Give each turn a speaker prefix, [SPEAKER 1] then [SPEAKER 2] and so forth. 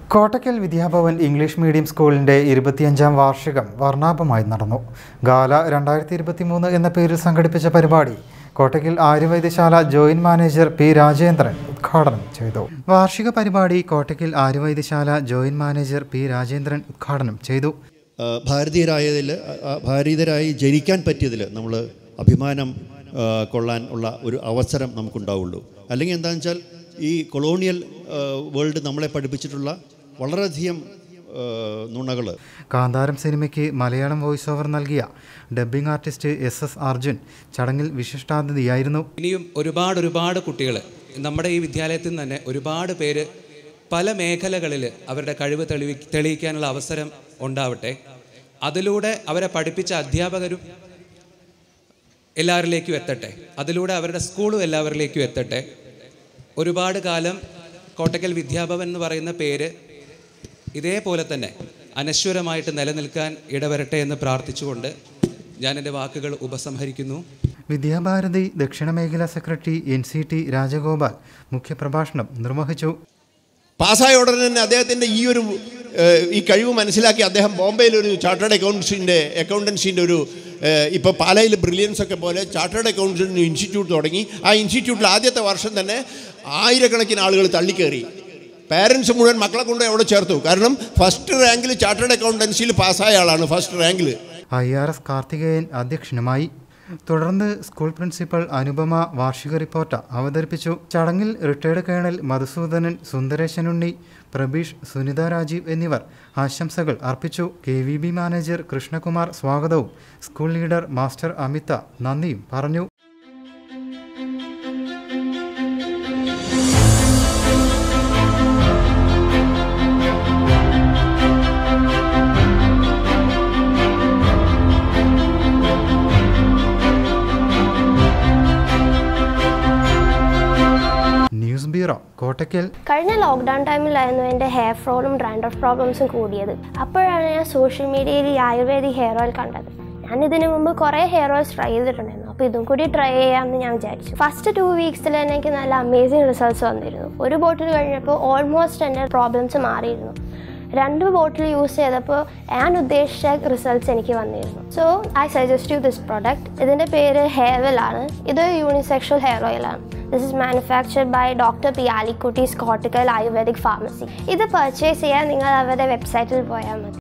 [SPEAKER 1] Kottakkal Vidyabhavan English medium സ്കൂളിൻ്റെ ഇരുപത്തിയഞ്ചാം വാർഷികം വർണ്ണാഭമായി നടന്നു ഗാല രണ്ടായിരത്തി ഇരുപത്തി മൂന്ന് എന്ന പേരിൽ സംഘടിപ്പിച്ച പരിപാടി Kottakkal Aryavaidyasala joint manager P Rajendran ഉദ്ഘാടനം ചെയ്തു വാർഷിക പരിപാടി Kottakkal Aryavaidyasala joint manager P Rajendran ഉദ്ഘാടനം ചെയ്തു
[SPEAKER 2] ആ, ഭാരതീയരായതിൽ ആ, ഭാരതീയരായി ജനിക്കാൻ പറ്റിയതിൽ നമ്മൾ അഭിമാനം ആ, കൊള്ളാൻ ഉള്ള ഒരു അവസരം നമുക്കുണ്ടാവുള്ളൂ അല്ലെങ്കിൽ എന്താണെന്ന് വെച്ചാൽ ഈ കൊളോണിയൽ ആ, വേൾഡ് നമ്മളെ പഠിപ്പിച്ചിട്ടുള്ള വളരെയധികം നുണകൾ
[SPEAKER 1] കാന്താരം സിനിമയ്ക്ക് മലയാളം വോയിസ് ഓവർ നൽകിയ dubbing artist S S Arjun ചടങ്ങിൽ വിശിഷ്ടാതിഥിയായിരുന്നു
[SPEAKER 3] ഇനിയും ഒരുപാട് ഒരുപാട് കുട്ടികൾ നമ്മുടെ ഈ വിദ്യാലയത്തിൽ നിന്ന് തന്നെ ഒരുപാട് പേര് പല മേഖലകളിൽ അവരുടെ കഴിവ് തെളിവി തെളിയിക്കാനുള്ള അവസരം ഉണ്ടാവട്ടെ അതിലൂടെ അവരെ പഠിപ്പിച്ച അധ്യാപകരും എല്ലാവരിലേക്കും എത്തട്ടെ അതിലൂടെ അവരുടെ സ്കൂളും എല്ലാവരിലേക്കും എത്തട്ടെ ഒരുപാട് കാലം കോട്ടക്കൽ വിദ്യാഭവൻ എന്ന് പറയുന്ന പേര് ഇതേപോലെ തന്നെ അനശ്വരമായിട്ട് നിലനിൽക്കാൻ ഇടവരട്ടെ എന്ന് പ്രാർത്ഥിച്ചുകൊണ്ട് ഞാൻ എൻ്റെ വാക്കുകൾ ഉപസംഹരിക്കുന്നു
[SPEAKER 1] വിദ്യാഭാരതി ദക്ഷിണ മേഖലാ secretary N C T Rajagopal മുഖ്യപ്രഭാഷണം നിർവഹിച്ചു
[SPEAKER 4] പാസ്സായ ഉടനെ തന്നെ അദ്ദേഹത്തിൻ്റെ ഈ ഒരു ഏഹ്, ഈ കഴിവ് മനസ്സിലാക്കി അദ്ദേഹം ബോംബെയിൽ ഒരു ചാർട്ടേഡ് അക്കൗണ്ട്സിൻ്റെ അക്കൗണ്ടൻസിൻ്റെ ഒരു ഇപ്പോൾ പാലയിൽ ബ്രില്യൻസ് ഒക്കെ പോലെ ചാർട്ടേഡ് അക്കൗണ്ട്സിൻ്റെ ഇൻസ്റ്റിറ്റ്യൂട്ട് തുടങ്ങി ആ ഇൻസ്റ്റിറ്റ്യൂട്ടിൽ ആദ്യത്തെ വർഷം തന്നെ ആയിരക്കണക്കിന് ആളുകൾ തള്ളിക്കയറി പാരൻസ് മുഴുവൻ മക്കളെ കൊണ്ട് അവിടെ ചേർത്തു കാരണം ഫസ്റ്റ് റാങ്കിൽ ചാർട്ടേഡ് അക്കൗണ്ടൻസിയിൽ പാസ്സായ ആളാണ് ഫസ്റ്റ് റാങ്കിൽ
[SPEAKER 1] ഐ ആർ എസ് കാർത്തികേയൻ അധ്യക്ഷനുമായി തുടർന്ന് സ്കൂൾ പ്രിൻസിപ്പൽ അനുപമ വാർഷിക റിപ്പോർട്ട് അവതരിപ്പിച്ചു ചടങ്ങിൽ റിട്ടയർഡ് കേണൽ മധുസൂദനൻ സുന്ദരേശനുണ്ണി പ്രബീഷ് സുനിത രാജീവ് എന്നിവർ ആശംസകൾ അർപ്പിച്ചു K V B manager Krishnakumar സ്വാഗതവും സ്കൂൾ ലീഡർ മാസ്റ്റർ അമിത നന്ദിയും പറഞ്ഞു ന്യൂസ് ബ്യൂറോ കോട്ടക്കൽ
[SPEAKER 5] കഴിഞ്ഞ ലോക്ക്ഡൗൺ ടൈമിലായിരുന്നു എൻ്റെ ഹെയർ ഫോളും ഡ്രാൻഡ്രഫ് പ്രോബ്ലംസും കൂടിയത് അപ്പോഴാണ് ഞാൻ സോഷ്യൽ മീഡിയയിൽ ഈ ആയുർവേദിക് ഹെയർ ഓയിൽ കണ്ടത് ഞാൻ ഇതിനു മുമ്പ് കുറേ ഹെയർ ഓയിൽസ് ട്രൈ ചെയ്തിട്ടുണ്ടായിരുന്നു അപ്പോൾ ഇതും കൂടി ട്രൈ ചെയ്യാമെന്ന് ഞാൻ വിചാരിച്ചു ഫസ്റ്റ് ടു വീക്സിൽ തന്നെ എനിക്ക് നല്ല അമേസിങ് റിസൾട്ട്സ് വന്നിരുന്നു ഒരു ബോട്ടിൽ കഴിഞ്ഞപ്പോൾ ഓൾമോസ്റ്റ് എൻ്റെ പ്രോബ്ലംസ് മാറിയിരുന്നു രണ്ട് ബോട്ടിൽ യൂസ് ചെയ്തപ്പോൾ ഞാൻ ഉദ്ദേശിച്ച റിസൾട്ട്സ് എനിക്ക് വന്നിരുന്നു so I suggest you this product ഇതിൻ്റെ പേര് ഹെയർവെൽ ആണ് ഇത് യൂണിസെക്ഷൽ ഹെയർ ഓയിലാണ് this is manufactured by doctor P Alikutty's Kottakkal ayurvedic pharmacy ഇത് പർച്ചേസ് ചെയ്യാൻ നിങ്ങൾ അവരുടെ വെബ്സൈറ്റിൽ പോയാൽ മതി